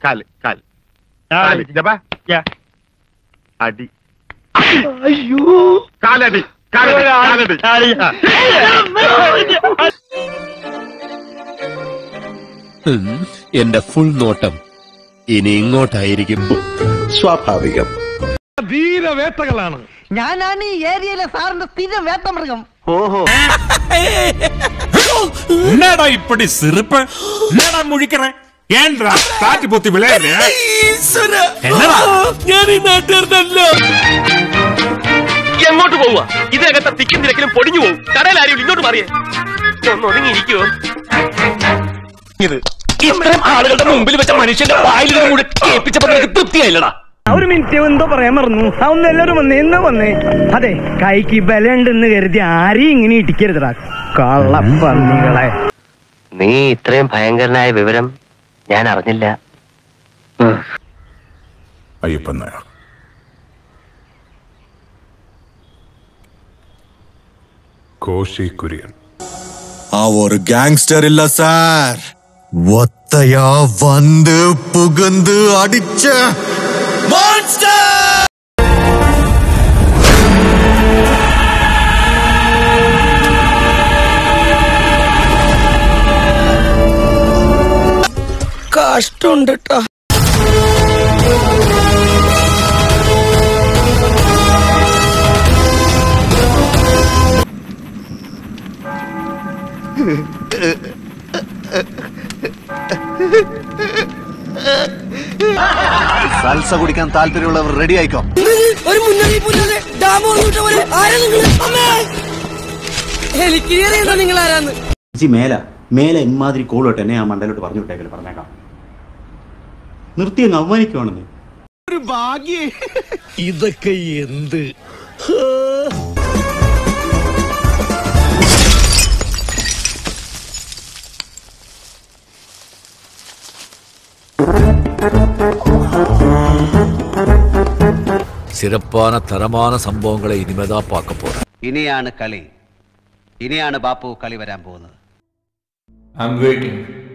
കാല് കാല് കാല് ജപാ അടി അയ്യോ കാലടി കാലടി കാലടി ആ. എന്റെ ഫുൾ നോട്ടം ഇനി ഇങ്ങോട്ടായിരിക്കും സ്വാഭാവികം വീരവേട്ടകളാണ് ഞാനാണ് ഈ ഏരിയയിലെ സാറിന്റെ സ്ഥിരം വേട്ടമൃഗം என்னடா இப்படி சிரிப்பு என்னடா முழிக்கிற ஏன்றா காட்டு பொத்தி விளையாடு என்னடா ഞാൻ ഈ നാട്ടുകാരനല്ല എങ്ങോട്ട് പോവുക ഇതിനകത്തെ തിക്കും തിരക്കിലും പൊടിഞ്ഞു പോകും കടയിൽ ആരും ഇങ്ങോട്ട് മാറിയേ ഒന്ന് ഒതുങ്ങിയിരിക്കുവോ ഇത്രയും ആളുകളുടെ മുമ്പിൽ വെച്ച മനുഷ്യന്റെ വായിൽ കൂടെ കേൾപ്പിച്ചപ്പോ നിനക്ക് തൃപ്തിയായില്ലടാ ഒരു മിനിറ്റ് എന്തോ പറയാൻ മറന്നു ആ ഒന്ന് എല്ലാവരും വന്നേ എന്താ വന്നേ അതെ കൈക്ക് ബലമുണ്ടെന്ന് കരുതി ആരെയും ഇങ്ങനെ ഇടിക്കരുതടാ കള്ളപ്പന്നികളെ നീ ഇത്രയും ഭയങ്കരനായ വിവരം ഞാൻ അറിഞ്ഞില്ല അയ്യപ്പൻ നായർ കോശി കുര്യൻ ആ ഒരു ഗാങ്സ്റ്റർ இல்ல சார் ஒத்தையா வந்து புகுந்து அடிச்ச மான்ஸ்டர் കഷ്ടമുണ്ട് കേട്ടോ സൽസ കുടിക്കാൻ താല്പര്യമുള്ളവർ റെഡി ആയിക്കോ ഒരു മുന്നറിയിപ്പില്ലാതെ ഡാം ഓർമ്മിട്ട പോലെ ആരാ നിങ്ങൾ എനിക്ക് അറിയാം നിങ്ങൾ ആരാന്ന് ജി മേല മേലെ ഇമാതിരി കോളോട്ട് എന്നെ ആ മണ്ടലോട്ട് പറഞ്ഞു വിട്ടേക്കല് പറഞ്ഞേക്കാം നിർത്തി അങ്ങ് അവമാനിക്കുവാണെന്ന് ഇതൊക്കെ എന്ത് சிறப்பான தரமான சம்பவங்களை இனிமேதான் பார்க்க போறேன் ഇനിയാണ് കളി ഇനിയാണ് ബാപ്പു കളി വരാൻ പോകുന്നത് ഐ എം വെയിറ്റിംഗ്